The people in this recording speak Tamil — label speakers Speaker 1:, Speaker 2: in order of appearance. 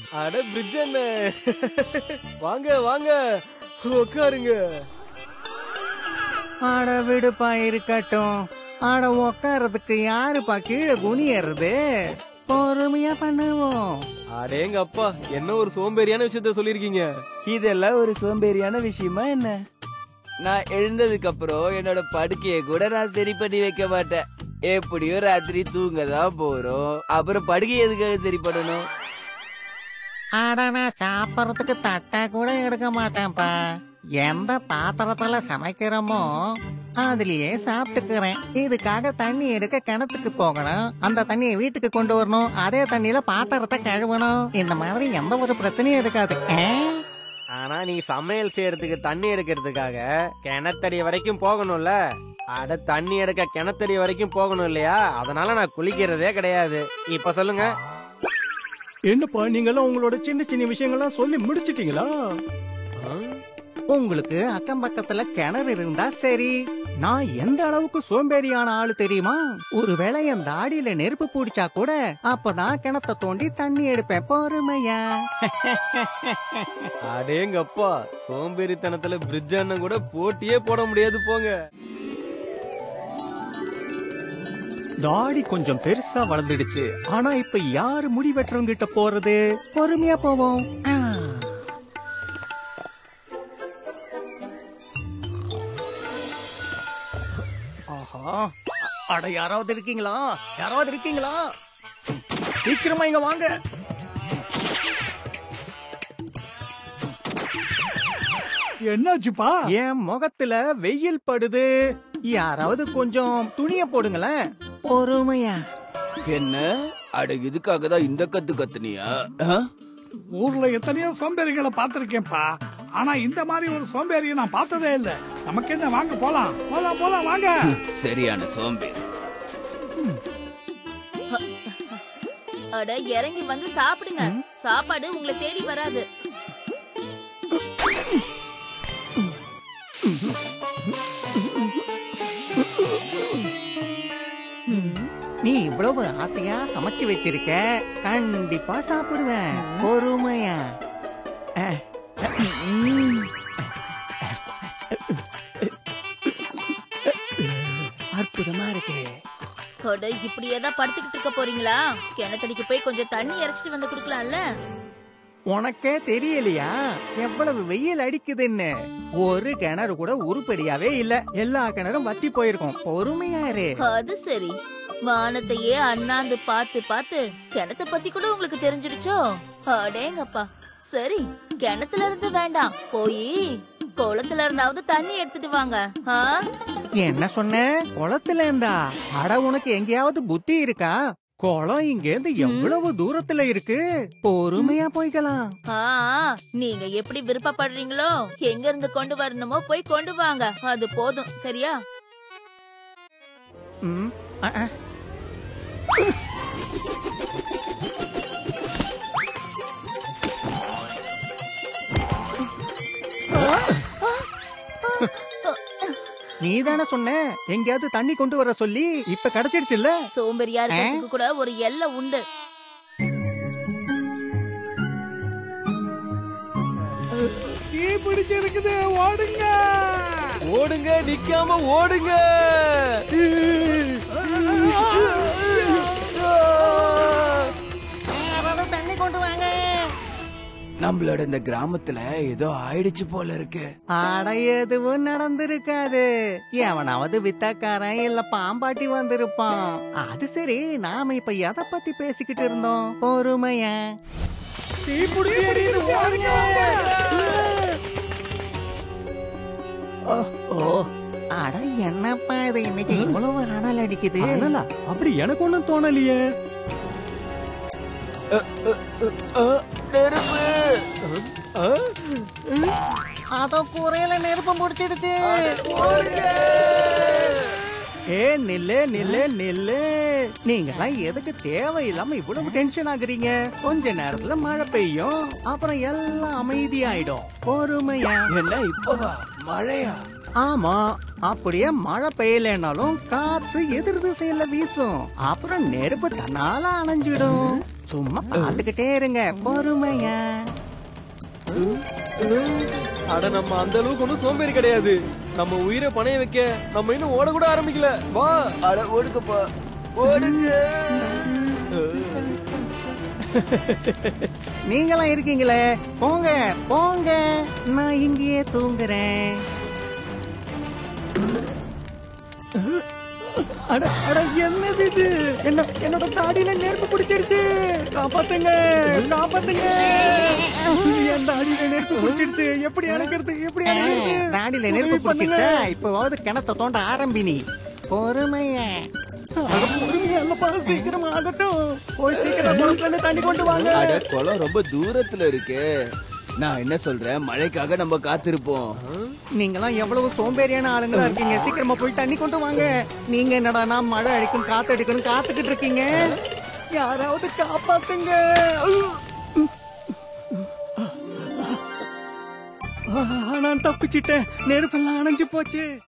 Speaker 1: அட பிரிட்ஜ் என்ன வாங்க வாங்க உட்காருங்க
Speaker 2: ஆட விடுப்பா இருக்கட்டும் ஆட உக்காரதுக்கு யாருப்பா கீழே குனியறது பொறுமையா பண்ணுவோம்
Speaker 1: அடேங்க அப்பா என்ன ஒரு சோம்பேறியான விஷயத்த சொல்லிருக்கீங்க
Speaker 3: இதெல்லாம் ஒரு சோம்பேறியான விஷயமா என்ன நான் எழுந்ததுக்கு அப்புறம் என்னோட படுக்கையை கூட நான் சரி பண்ணி வைக்க மாட்டேன் எப்படியும் ராத்திரி தூங்க தான் போறோம் அப்புறம் படுக்கை எதுக்காக சரி பண்ணணும்
Speaker 2: ஆட நான் சாப்பிடறதுக்கு தட்டை கூட எடுக்க மாட்டேன்ப்பா எந்த பாத்திரத்துல சமைக்கிறோமோ அதுலயே சாப்பிட்டுக்கிறேன் இதுக்காக தண்ணி எடுக்க கிணத்துக்கு போகணும் அந்த தண்ணியை வீட்டுக்கு கொண்டு வரணும் அதே தண்ணியில பாத்திரத்தை கழுவணும் இந்த மாதிரி எந்த ஒரு பிரச்சனையும் இருக்காது ஆ?
Speaker 1: ஆனா நீ சமையல் செய்யறதுக்கு தண்ணி எடுக்கிறதுக்காக கிணத்தடி வரைக்கும் போகணும்ல அட தண்ணி எடுக்க கிணத்தடி வரைக்கும் போகணும் இல்லையா அதனால நான் குளிக்கிறதே கிடையாது இப்ப சொல்லுங்க
Speaker 4: என்னப்பா நீங்கெல்லாம் உங்களோட சின்ன சின்ன விஷயங்கள்லாம் சொல்லி முடிச்சிட்டீங்களா
Speaker 1: ஆ?
Speaker 2: உங்களுக்கு அக்கம் பக்கத்துல கிணறு இருந்தா சரி நான் எந்த அளவுக்கு சோம்பேறியான ஆளு தெரியுமா ஒருவேளை என் தாடியில நெருப்பு பிடிச்சா கூட அப்பதான் கிணத்த தோண்டி தண்ணி எடுப்பேன் பொறுமையா
Speaker 1: அடேங்கப்பா சோம்பேறித்தனத்துல பிரிட்ஜ் அண்ணன் கூட போட்டியே போட முடியாது போங்க
Speaker 4: தாடி கொஞ்சம் பெருசா வளர்ந்துடுச்சு ஆனா இப்ப யாரு முடி வெட்டுறவங்க கிட்ட போறது
Speaker 2: பொறுமையா போவோம் ஆ. ஆஹா அட யாராவது இருக்கீங்களா யாராவது இருக்கீங்களா சீக்கிரமா இங்க வாங்க
Speaker 4: என்னாச்சுப்பா
Speaker 2: என் முகத்துல வெயில் படுது யாராவது கொஞ்சம் துணிய போடுங்களேன் பொறுமையா
Speaker 3: என்ன அட இதுக்காக தான் இந்த கத்து கத்துனியா ஆ?
Speaker 5: ஊர்ல எத்தனையோ சோம்பேறிகளை பார்த்திருக்கேன்ப்பா ஆனா இந்த மாதிரி ஒரு சோம்பேறியை நான் பார்த்ததே இல்ல நமக்கு என்ன வாங்க போலாம் போலாம் போலாம் வாங்க
Speaker 3: சரியான சோம்பேறி
Speaker 6: அட இறங்கி வந்து சாப்பிடுங்க சாப்பாடு உங்களை தேடி வராது
Speaker 2: நீ இவ்வளவு ஆசையா சமைச்சு வச்சிருக்க கண்டிப்பா சாப்பிடுவேன் பொறுமையா அஹ். உம். அற்புதமா இருக்கு
Speaker 6: அட இப்படியே தான் படுத்துக்கிட்டு இருக்க போறீங்களா கிணத்தடிக்கு போய் கொஞ்சம் தண்ணி இறைச்சிட்டு வந்து குடுக்கலாம்ல
Speaker 2: உனக்கே தெரியலையா எவ்வளவு வெயில் அடிக்குதுன்னு ஒரு கிணறு கூட உருப்படியாவே இல்ல எல்லா கிணறும் வத்தி போயிருக்கும் பொறுமையா இரு
Speaker 6: அது சரி வானத்தையே அண்ணாந்து பார்த்து பார்த்து கிணத்த பத்தி கூட உங்களுக்கு தெரிஞ்சிடுச்சோ அடேங்கப்பா சரி கிணத்துல இருந்து வேண்டாம் போய் குளத்துல இருந்தாவது தண்ணி எடுத்துட்டு வாங்க ஆ?
Speaker 2: என்ன சொன்ன குளத்துல இருந்தா அட உனக்கு எங்கேயாவது புத்தி இருக்கா குளம் இங்க இருந்து எவ்வளவு தூரத்துல இருக்கு பொறுமையா போய்க்கலாம்
Speaker 6: ஆ நீங்க எப்படி விருப்பப்படுறீங்களோ எங்க இருந்து கொண்டு வரணுமோ போய் கொண்டு வாங்க அது போதும் சரியா
Speaker 2: ம், அ, அ. நீ தானே சொன்ன எங்கேயாவது தண்ணி கொண்டு வர சொல்லி இப்ப கிடைச்சிடுச்சுல்ல
Speaker 6: சோம்பேறியா இருக்கிறதுக்கு கூட ஒரு எல்லை உண்டு
Speaker 5: தீ பிடிச்சிருக்குது ஓடுங்க
Speaker 1: ஓடுங்க நிக்காம ஓடுங்க
Speaker 2: தண்ணி கொண்டு வாங்க
Speaker 3: நம்மளோட இந்த கிராமத்துல ஏதோ ஆயிடுச்சு போல இருக்கு
Speaker 2: ஆட எதுவும் நடந்திருக்காது எவனாவது வித்தக்காரன் இல்ல பாம்பாட்டி வந்திருப்பான் அது சரி நாம இப்ப எதை பத்தி பேசிக்கிட்டு இருந்தோம் பொறுமையா
Speaker 5: தீ பிடிச்சி எரியுது ஓடுங்க
Speaker 2: ஓ ஓ அட என்னப்பா இது இன்னைக்கு இவ்வளவு அனல் அடிக்குது
Speaker 4: அனலா அப்படி எனக்கு ஒண்ணும் தோணலையே
Speaker 3: நெருப்பு
Speaker 2: அதோ கூரையில நெருப்பு முடிச்சிடுச்சு ஏ நில்லு நில்லு நில்லு நீங்கெல்லாம் எதுக்கு தேவையில்லாம இவ்வளவு டென்ஷன் ஆகுறீங்க கொஞ்ச நேரத்துல மழை பெய்யும் அப்புறம் எல்லாம் அமைதியாயிடும் பொறுமையா
Speaker 3: என்ன இப்பவா மழையா
Speaker 2: ஆமா அப்படியே மழை பெய்யலைனாலும் காத்து எதிர் திசையில வீசும் அப்புறம் நெருப்பு தன்னால அணைஞ்சிடும் சும்மா பார்த்துக்கிட்டே இருங்க பொறுமையா
Speaker 1: அட நம்ம அந்த அளவுக்கு ஒன்றும் சோம்பேறி கிடையாது நம்ம உயிரை பணைய வைக்க நம்ம இன்னும் ஓட கூட ஆரம்பிக்கல வா
Speaker 3: அட ஓடுங்கப்பா ஓடுங்க
Speaker 2: நீங்களாம் இருக்கீங்களே போங்க போங்க நான் இங்கேயே தூங்குறேன்
Speaker 4: அட அட என்னது இது என்ன என்னோட தாடியில நெருப்பு பிடிச்சிடுச்சு காப்பாத்துங்க காப்பாத்துங்க என் தாடியில நெருப்பு பிடிச்சிடுச்சு எப்படி அணைக்கிறது எப்படி அணைக்கிறது
Speaker 2: தாடியில நெருப்பு
Speaker 4: உதவி பண்ணுங்க.
Speaker 2: பிடிச்சிச்சா இப்போவாவது கிணத்த தோண்ட ஆரம்பி நீ பொறுமையா
Speaker 4: அட, பொறுமையா இல்லப்பா சீக்கிரம் ஆகட்டும் போய் சீக்கிரம் குளத்துல இருந்து தண்ணி கொண்டு வாங்க
Speaker 3: அட குளம் ரொம்ப தூரத்துல இருக்கு நான் என்ன சொல்றேன் மழைக்காக நம்ம காத்திருப்போம்
Speaker 2: நீங்களாம் எவ்வளவு சோம்பேறியான ஆளுங்களா இருக்கீங்க சீக்கிரமா போய் தண்ணி கொண்டு வாங்க நீங்க என்னடா மழை அடிக்கும் காத்து அடிக்கணும் காத்துக்கிட்டு இருக்கீங்க
Speaker 4: யாராவது காப்பாத்துங்க ஆ, நான் தப்பிச்சிட்டேன் நெருப்பெல்லாம் அணைஞ்சு போச்சு